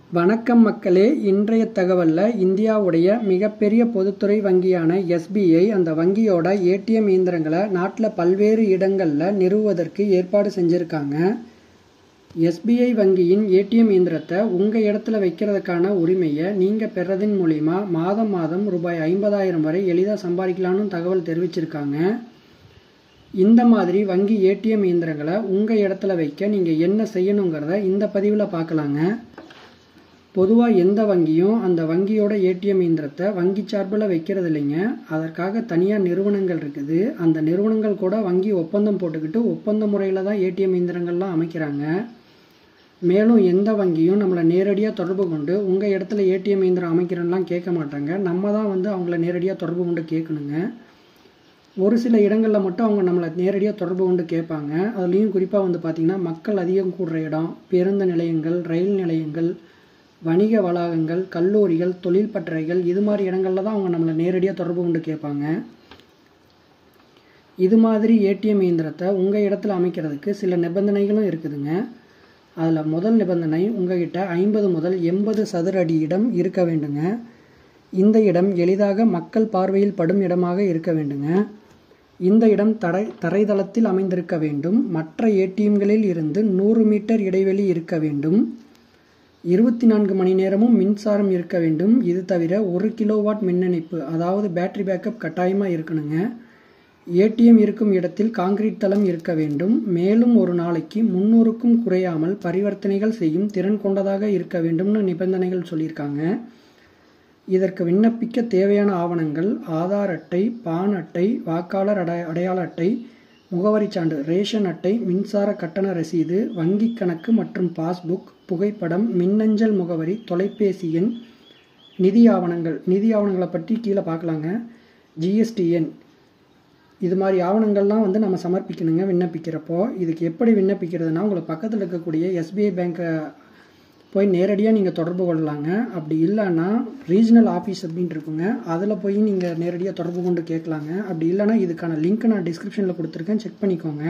வணக்கம் மக்களே இன்றைய தகவலில் இந்தியாவுடைய மிகப்பெரிய பொதுத்துறை வங்கியான எஸ்பிஐ அந்த வங்கியோட ஏடிஎம் இயந்திரங்களை நாட்டில் பல்வேறு இடங்களில் நிறுவுவதற்கு ஏற்பாடு செஞ்சுருக்காங்க எஸ்பிஐ வங்கியின் ஏடிஎம் இயந்திரத்தை உங்கள் இடத்துல வைக்கிறதுக்கான உரிமையை நீங்கள் பெறதின் மூலிமா மாதம் மாதம் ரூபாய் ஐம்பதாயிரம் வரை எளிதாக சம்பாதிக்கலான்னு தகவல் தெரிவிச்சிருக்காங்க இந்த மாதிரி வங்கி ஏடிஎம் இயந்திரங்களை உங்கள் இடத்துல வைக்க நீங்கள் என்ன செய்யணுங்கிறத இந்த பதிவில் பார்க்கலாங்க பொதுவாக எந்த வங்கியும் அந்த வங்கியோட ஏடிஎம் இயந்திரத்தை வங்கி சார்பில் வைக்கிறது இல்லைங்க அதற்காக தனியாக நிறுவனங்கள் இருக்குது அந்த நிறுவனங்கள் கூட வங்கி ஒப்பந்தம் போட்டுக்கிட்டு ஒப்பந்த முறையில் தான் ஏடிஎம் இயந்திரங்கள்லாம் அமைக்கிறாங்க மேலும் எந்த வங்கியும் நம்மளை நேரடியாக தொடர்பு கொண்டு உங்கள் இடத்துல ஏடிஎம் இயந்திரம் அமைக்கிறேன்லாம் கேட்க மாட்டாங்க நம்ம தான் வந்து அவங்கள நேரடியாக தொடர்பு கொண்டு கேட்கணுங்க ஒரு சில இடங்களில் மட்டும் அவங்க நம்மளை நேரடியாக தொடர்பு கொண்டு கேட்பாங்க அதுலேயும் குறிப்பாக வந்து பார்த்திங்கன்னா மக்கள் அதிகம் கூடுற இடம் பேருந்து நிலையங்கள் ரயில் நிலையங்கள் வணிக வளாகங்கள் கல்லூரிகள் தொழில் பட்டறைகள் இது மாதிரி இடங்களில் தான் அவங்க நம்மளை நேரடியாக தொடர்பு கொண்டு கேட்பாங்க இது மாதிரி ஏடிஎம் இயந்திரத்தை உங்கள் இடத்துல அமைக்கிறதுக்கு சில நிபந்தனைகளும் இருக்குதுங்க அதில் முதல் நிபந்தனை உங்ககிட்ட ஐம்பது முதல் எண்பது சதுர அடி இடம் இருக்க வேண்டுங்க இந்த இடம் எளிதாக மக்கள் பார்வையில் படும் இடமாக இருக்க வேண்டுங்க இந்த இடம் தரை தரைதளத்தில் அமைந்திருக்க வேண்டும் மற்ற ஏடிஎம்களில் இருந்து நூறு மீட்டர் இடைவெளி இருக்க வேண்டும் இருபத்தி நான்கு மணி நேரமும் மின்சாரம் இருக்க வேண்டும் இது தவிர ஒரு கிலோவாட் மின் இணைப்பு அதாவது பேட்டரி பேக்கப் கட்டாயமாக இருக்கணுங்க ஏடிஎம் இருக்கும் இடத்தில் காங்கிரீட் தளம் இருக்க வேண்டும் மேலும் ஒரு நாளைக்கு முன்னூறுக்கும் குறையாமல் பரிவர்த்தனைகள் செய்யும் திறன் கொண்டதாக இருக்க வேண்டும்னு நிபந்தனைகள் சொல்லியிருக்காங்க இதற்கு விண்ணப்பிக்க தேவையான ஆவணங்கள் ஆதார் அட்டை பான் அட்டை வாக்காளர் அடை அடையாள அட்டை முகவரி சான்று ரேஷன் அட்டை மின்சார கட்டண ரசீது வங்கி கணக்கு மற்றும் பாஸ்புக் புகைப்படம் மின்னஞ்சல் முகவரி தொலைபேசி எண் நிதி ஆவணங்கள் நிதி ஆவணங்களை பற்றி கீழே பார்க்கலாங்க ஜிஎஸ்டிஎன் இது மாதிரி ஆவணங்கள்லாம் வந்து நம்ம சமர்ப்பிக்கணுங்க விண்ணப்பிக்கிறப்போ இதுக்கு எப்படி விண்ணப்பிக்கிறதுனா உங்களுக்கு பக்கத்தில் இருக்கக்கூடிய எஸ்பிஐ பேங்க்கை போய் நேரடியாக நீங்கள் தொடர்பு கொள்ளலாங்க அப்படி இல்லைன்னா ரீஜனல் ஆஃபீஸ் அப்படின்னு இருக்குங்க அதில் போய் நீங்கள் நேரடியாக தொடர்பு கொண்டு கேட்கலாங்க அப்படி இல்லைன்னா இதுக்கான லிங்க் நான் டிஸ்கிரிப்ஷனில் கொடுத்துருக்கேன் செக் பண்ணிக்கோங்க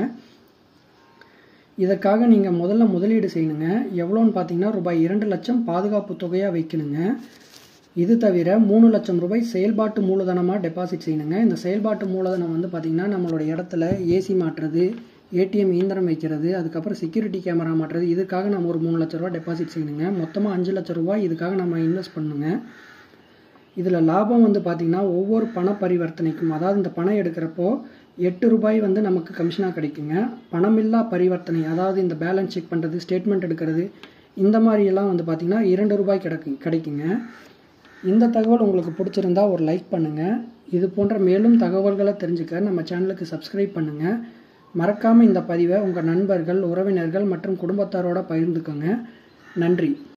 இதற்காக நீங்கள் முதல்ல முதலீடு செய்யணுங்க எவ்வளோன்னு பார்த்தீங்கன்னா ரூபாய் இரண்டு லட்சம் பாதுகாப்பு தொகையாக வைக்கணுங்க இது தவிர மூணு லட்சம் ரூபாய் செயல்பாட்டு மூலதனமாக டெபாசிட் செய்யணுங்க இந்த செயல்பாட்டு மூலதனம் வந்து பார்த்திங்கன்னா நம்மளோட இடத்துல ஏசி மாட்டுறது ஏடிஎம் இயந்திரம் வைக்கிறது அதுக்கப்புறம் செக்யூரிட்டி கேமரா மாட்டுறது இதுக்காக நம்ம ஒரு மூணு லட்ச ரூபா டெபாசிட் செய்யணுங்க மொத்தமாக அஞ்சு லட்ச ரூபாய் இதுக்காக நம்ம இன்வெஸ்ட் பண்ணுங்க இதில் லாபம் வந்து பார்த்திங்கன்னா ஒவ்வொரு பண பரிவர்த்தனைக்கும் அதாவது இந்த பணம் எடுக்கிறப்போ எட்டு ரூபாய் வந்து நமக்கு கமிஷனாக கிடைக்குங்க பணமில்லா பரிவர்த்தனை அதாவது இந்த பேலன்ஸ் செக் பண்ணுறது ஸ்டேட்மெண்ட் எடுக்கிறது இந்த மாதிரியெல்லாம் வந்து பார்த்திங்கன்னா இரண்டு ரூபாய் கிடைக்கு கிடைக்குங்க இந்த தகவல் உங்களுக்கு பிடிச்சிருந்தா ஒரு லைக் பண்ணுங்கள் இது போன்ற மேலும் தகவல்களை தெரிஞ்சுக்க நம்ம சேனலுக்கு சப்ஸ்கிரைப் பண்ணுங்கள் மறக்காமல் இந்த பதிவை உங்கள் நண்பர்கள் உறவினர்கள் மற்றும் குடும்பத்தாரோட பகிர்ந்துக்கோங்க நன்றி